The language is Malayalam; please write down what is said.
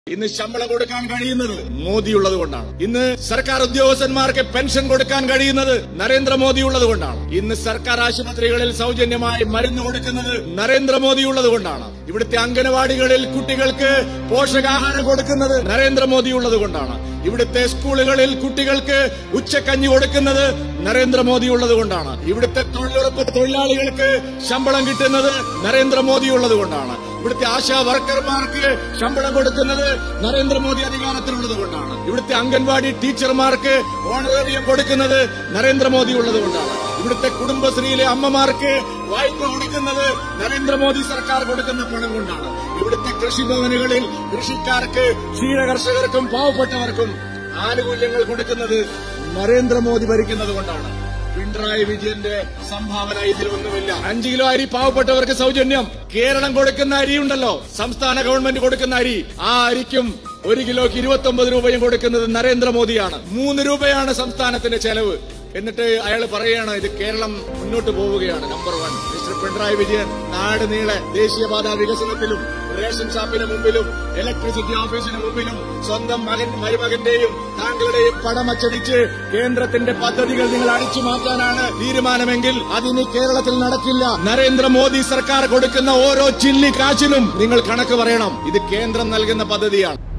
ഇന്ന് ശമ്പളം കൊടുക്കാൻ കഴിയുന്നത് മോദിയുള്ളത് കൊണ്ടാണ് ഇന്ന് സർക്കാർ ഉദ്യോഗസ്ഥന്മാർക്ക് പെൻഷൻ കൊടുക്കാൻ കഴിയുന്നത് നരേന്ദ്രമോദി ഉള്ളത് കൊണ്ടാണ് ഇന്ന് സർക്കാർ ആശുപത്രികളിൽ സൗജന്യമായി മരുന്ന് കൊടുക്കുന്നത് നരേന്ദ്രമോദി ഉള്ളത് കൊണ്ടാണ് ഇവിടുത്തെ അംഗനവാടികളിൽ കുട്ടികൾക്ക് പോഷകാഹാരം കൊടുക്കുന്നത് നരേന്ദ്രമോദി ഉള്ളത് കൊണ്ടാണ് ഇവിടുത്തെ സ്കൂളുകളിൽ കുട്ടികൾക്ക് ഉച്ചക്കഞ്ഞി കൊടുക്കുന്നത് നരേന്ദ്രമോദി ഉള്ളത് കൊണ്ടാണ് ഇവിടുത്തെ തൊഴിലുറപ്പ് തൊഴിലാളികൾക്ക് ശമ്പളം കിട്ടുന്നത് നരേന്ദ്രമോദി ഉള്ളത് കൊണ്ടാണ് ഇവിടുത്തെ ആശാ വർക്കർമാർക്ക് ശമ്പളം കൊടുക്കുന്നത് നരേന്ദ്രമോദി അധികാരത്തിലുള്ളത് കൊണ്ടാണ് ഇവിടുത്തെ അംഗൻവാടി ടീച്ചർമാർക്ക് ഓണറേറിയം കൊടുക്കുന്നത് നരേന്ദ്രമോദി ഉള്ളത് കൊണ്ടാണ് ഇവിടുത്തെ കുടുംബശ്രീയിലെ അമ്മമാർക്ക് വായ്പ കൊടുക്കുന്നത് നരേന്ദ്രമോദി സർക്കാർ കൊടുക്കുന്ന പണം കൊണ്ടാണ് ഇവിടുത്തെ കൃഷിഭവനുകളിൽ കൃഷിക്കാർക്ക് ക്ഷീരകർഷകർക്കും പാവപ്പെട്ടവർക്കും ആനുകൂല്യങ്ങൾ കൊടുക്കുന്നത് നരേന്ദ്രമോദി ഭരിക്കുന്നത് കൊണ്ടാണ് പിണറായി വിജയന്റെ സംഭാവന ഇതിലൊന്നുമില്ല അഞ്ചു കിലോ അരി പാവപ്പെട്ടവർക്ക് സൗജന്യം കേരളം കൊടുക്കുന്ന അരി ഉണ്ടല്ലോ സംസ്ഥാന ഗവൺമെന്റ് കൊടുക്കുന്ന അരി ആ അരിക്കും ഒരു കിലോക്ക് ഇരുപത്തി ഒമ്പത് രൂപയും കൊടുക്കുന്നത് നരേന്ദ്രമോദിയാണ് മൂന്ന് രൂപയാണ് സംസ്ഥാനത്തിന്റെ ചെലവ് എന്നിട്ട് അയാൾ പറയാണ് ഇത് കേരളം മുന്നോട്ട് പോവുകയാണ് number one mister Pinarayi Vijayan നാട് നീളെ ദേശീയപാത വികസനത്തിലും റേഷൻ ഷാപ്പിന് മുമ്പിലും ഇലക്ട്രിസിറ്റി ഓഫീസിന് മുമ്പിലും സ്വന്തം മകൻ മരുമകന്റെയും താങ്കളുടെയും പണം അച്ചടിച്ച് കേന്ദ്രത്തിന്റെ പദ്ധതികൾ നിങ്ങൾ അടിച്ചു മാറ്റാനാണ് തീരുമാനമെങ്കിൽ അതിന് കേരളത്തിൽ നടക്കില്ല നരേന്ദ്രമോദി സർക്കാർ കൊടുക്കുന്ന ഓരോ ചില്ലി കാശിനും നിങ്ങൾ കണക്ക് പറയണം ഇത് കേന്ദ്രം നൽകുന്ന പദ്ധതിയാണ്